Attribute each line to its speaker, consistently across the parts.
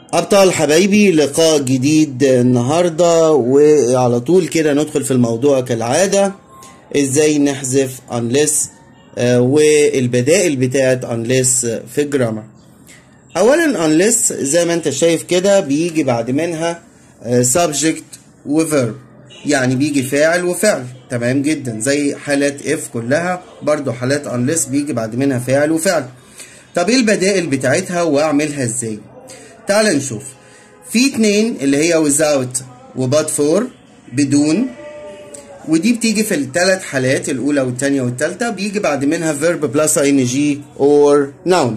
Speaker 1: أبطال حبايبي لقاء جديد النهاردة وعلى طول كده ندخل في الموضوع كالعادة ازاي نحذف unless آه، والبدائل بتاعت unless في الجرامر أولا unless زي ما انت شايف كده بيجي بعد منها آه، subject و verb يعني بيجي فاعل وفعل تمام جدا زي حالات if كلها برضو حالات unless بيجي بعد منها فاعل وفعل طب ايه البدائل بتاعتها واعملها ازاي تعال نشوف في اتنين اللي هي without و but for بدون ودي بتيجي في الثلاث حالات الاولى والثانيه والثالثه بيجي بعد منها verb plus ing or noun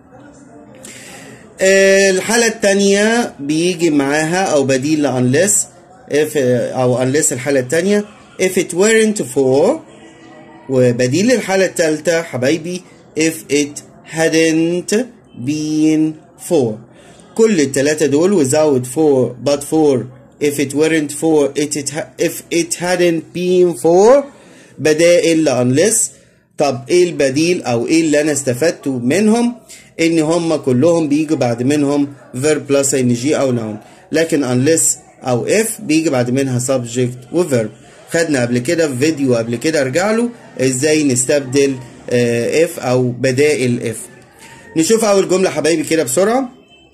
Speaker 1: آه، الحالة التانية بيجي معاها أو بديل ل unless if أو unless الحالة التانية if it weren't for وبديل الحالة التالتة حبايبي if it hadn't been for كل التلاتة دول without for but for if it weren't for it, it ha- if it hadn't been for بدائل ل unless طب ايه البديل او ايه اللي انا استفدته منهم ان هم كلهم بيجوا بعد منهم verb plus ing او noun لكن unless او if بيجي بعد منها subject و verb خدنا قبل كده في فيديو قبل كده ارجع له ازاي نستبدل آه، if او بدائل if نشوف اول جملة حبايبي كده بسرعة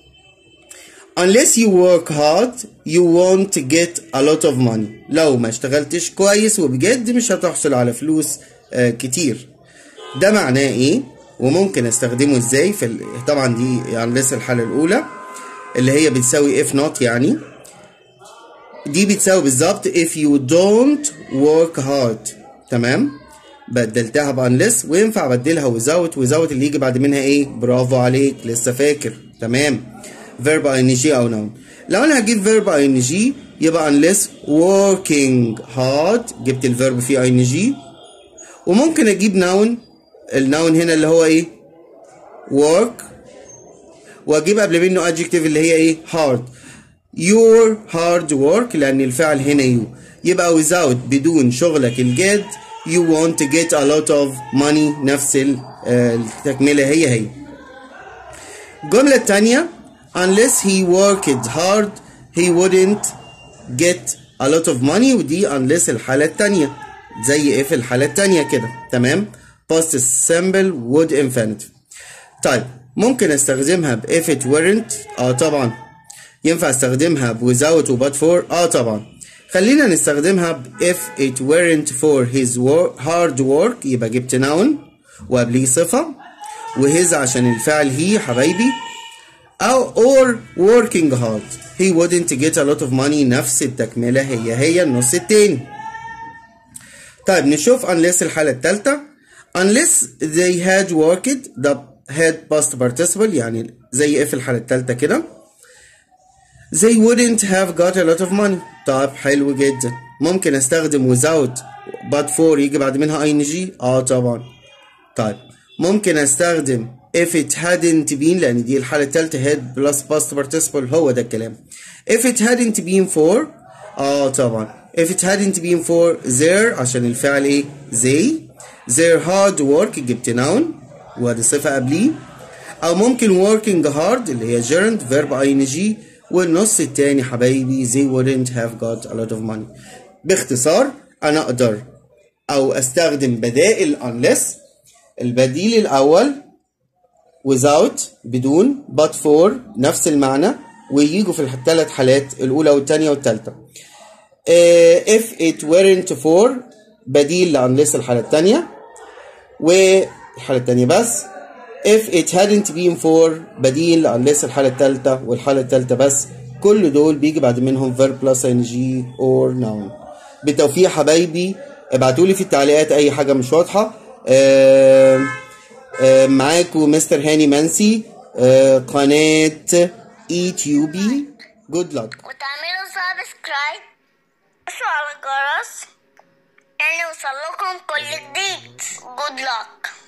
Speaker 1: unless you work hard you won't get a lot of money لو ما اشتغلتش كويس وبجد مش هتحصل على فلوس آه، كتير ده معناه ايه وممكن استخدمه ازاي في ال... طبعا دي يعني لسه الحالة الاولى اللي هي بتساوي if not يعني دي بتساوي بالظبط if you don't work hard تمام بدلتها ب unless وينفع ابدلها without without اللي يجي بعد منها ايه برافو عليك لسه فاكر تمام verb ing او noun لو انا هجيب verb ing يبقى unless working hard جبت الفيرب فيه ing وممكن اجيب ناون الناون هنا اللي هو ايه work واجيب قبل منه adjective اللي هي ايه hard your hard work لان الفعل هنا you يبقى without بدون شغلك الجاد you won't get a lot of money نفس ال- آه، التكملة هي هي الجملة التانية unless he worked hard he wouldn't get a lot of money ودي unless الحالة التانية زي ايه في الحالة التانية كده تمام past simple would infinitive طيب ممكن استخدمها ب if it weren't اه طبعا ينفع استخدمها ب without و but for اه طبعا خلينا نستخدمها ب if it weren't for his work, hard work يبقى جبت noun وقبليه صفة وhis عشان الفعل هي حبايبي أو or working hard he wouldn't get a lot of money نفس التكملة هي هي النص التاني طيب نشوف unless الحالة التالتة unless they had worked ده had past participle يعني زي if الحالة التالتة كده they wouldn't have got a lot of money طيب حلو جدا ممكن استخدم without but for يجي بعد منها ing اه طبعا طيب ممكن استخدم if it hadn't been لان دي الحالة التالتة had plus past participle هو ده الكلام if it hadn't been for اه طبعا if it hadn't been for their عشان الفعل ايه they their hard work جبت noun وادي صفة قبليه او ممكن working hard اللي هي gerund verb ing والنص التاني حبايبي they wouldn't have got a lot of money باختصار انا اقدر او استخدم بدائل unless البديل الاول without بدون but for نفس المعنى ويجوا في الثلاث حالات الاولى والثانيه والثالثه آه، if it weren't for بديل ل unless الحاله الثانيه والحاله الثانيه بس if it hadn't been for بديل unless الحالة الثالثة والحالة الثالثة بس كل دول بيجي بعد منهم verb plus ing or noun بالتوفيق حبايبي ابعتوا لي في التعليقات اي حاجة مش واضحة آه، آه، معاكم مستر هاني منسي آه، قناة اي تيو بي جود لك
Speaker 2: وتعملوا سبسكرايب وتدوسوا على الجرس يعني يوصل لكم كل جديد جود luck